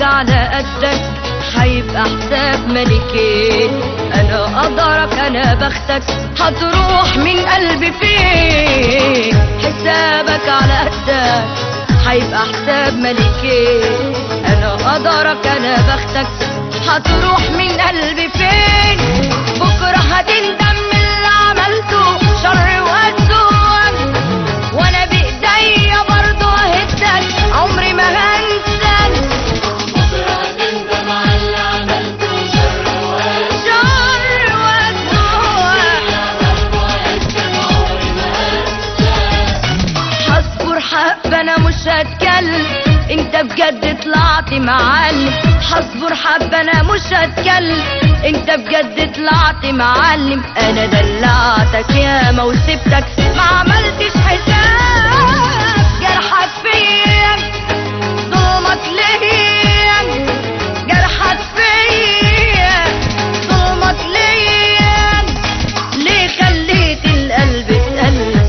على قدك هيبقى حساب ملكين انا قدرك انا بختك هتروح من قلبي فين حسابك على قدك هيبقى حساب ملكين انا قدرك انا بختك هتروح من قلبي فين بكره هتندم من اللي عملته شر واسوان وانا بايديا برضه اهدك عمري ما هنساك بكرة هتندم على اللي عملته شر وقاسي شر واسوان يا رب وعدتك عمري ما هنساك هصبر حبة انا مش هتكلم انت بجد طلعت معلم هصبر حبة انا مش هتكلم انت بجد طلعت معلم انا دلعتك ياما وسبتك ما عملتش حساب جرحك فيا ظلمك ليا جرحك فيا ظلمك ليا ليه خليت القلب اتقلب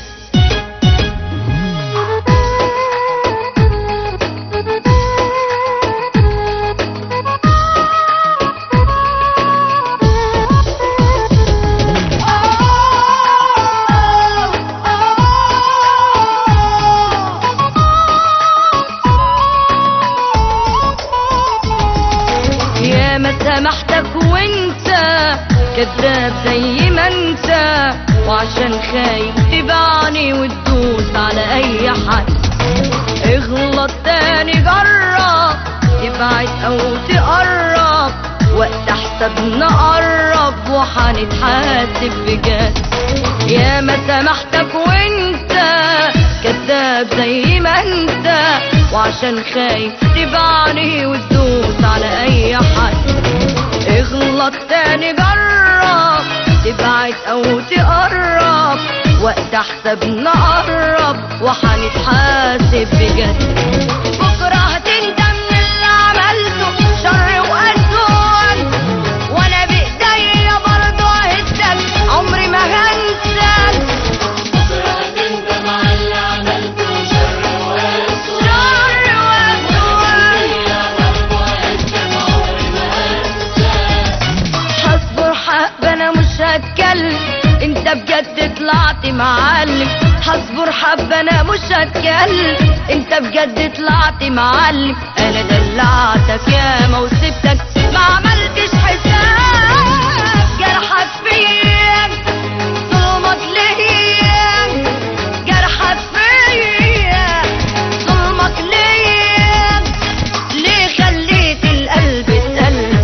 يا ما سامحتك وانت كذاب زي ما انت وعشان خايف تبعني وتدوس على اي حد اغلط تاني جرب تبعد او تقرب وقت حسابنا قرب وحنتحاسب بجد يا ما سامحتك وانت كذاب زي ما انت وعشان خايف تبعني وتدوس على اي حد اغلط تاني جرب تبعد او تقرب وقت حسابنا قرب وحنتحاسب بجد بكره هتندم من اللي عملته شر واسوان وانا بايديا برضه اهدك عمري ما هنساك بكرة هتندم على اللي عملته شر وقاسي شر واسوان يا رب وعدتك عمري ما هنساك هصبر حبة انا مش هتكلم انت بجد طلعت معلم هصبر حبة انا مش هتكلم انت بجد طلعت معلم انا دلعتك ياما وسبتك ما عملتش حساب جرحك فيا ظلمك ليا جرحك فيا ظلمك ليا ليه خليت القلب اتقلب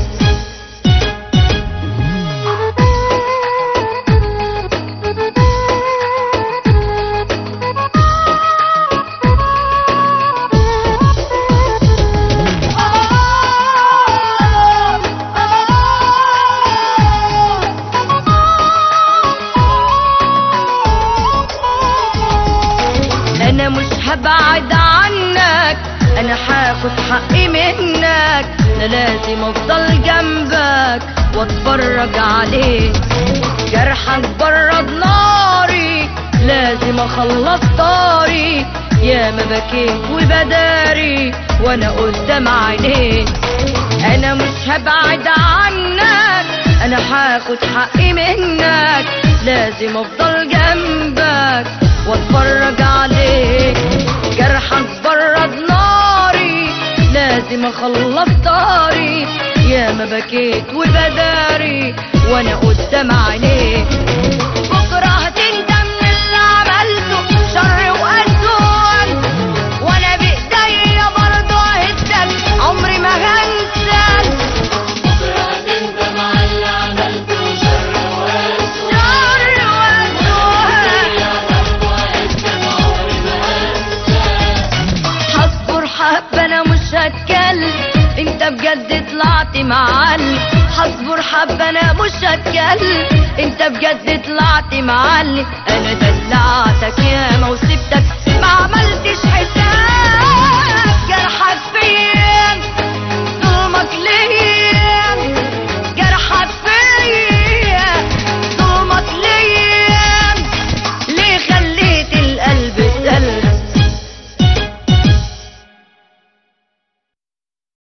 انا مش هبعد عنك انا هاخد حقي منك انا لازم افضل جنبك واتفرج عليك جرحك برد ناري لازم اخلص طاري يا ما بكيت وبداري وانا قدام عينيك انا مش هبعد عنك انا هاخد حقي منك لازم افضل جنبك واتفرج عليك جرحك برد ناري لازم اخلص طاري يا ما بكيت وبداري وانا قدام عينيك بكره هتندم من اللي عملته شر واسوان وانا بايديا برضه اهدك عمري ما هنساك بكرة هتندم على اللي عملته شر وقاسي شر واسوان يا رب وعدتك عمري ما هنساك هصبر حبة انا مش هتكلم انت بجد طلعت معلم هصبر حبة انا مش هتكلم انت بجد طلعت معلم انا دلعتك ياما وسبتك ما عملتش حساب جرحك فيا ظلمك ليا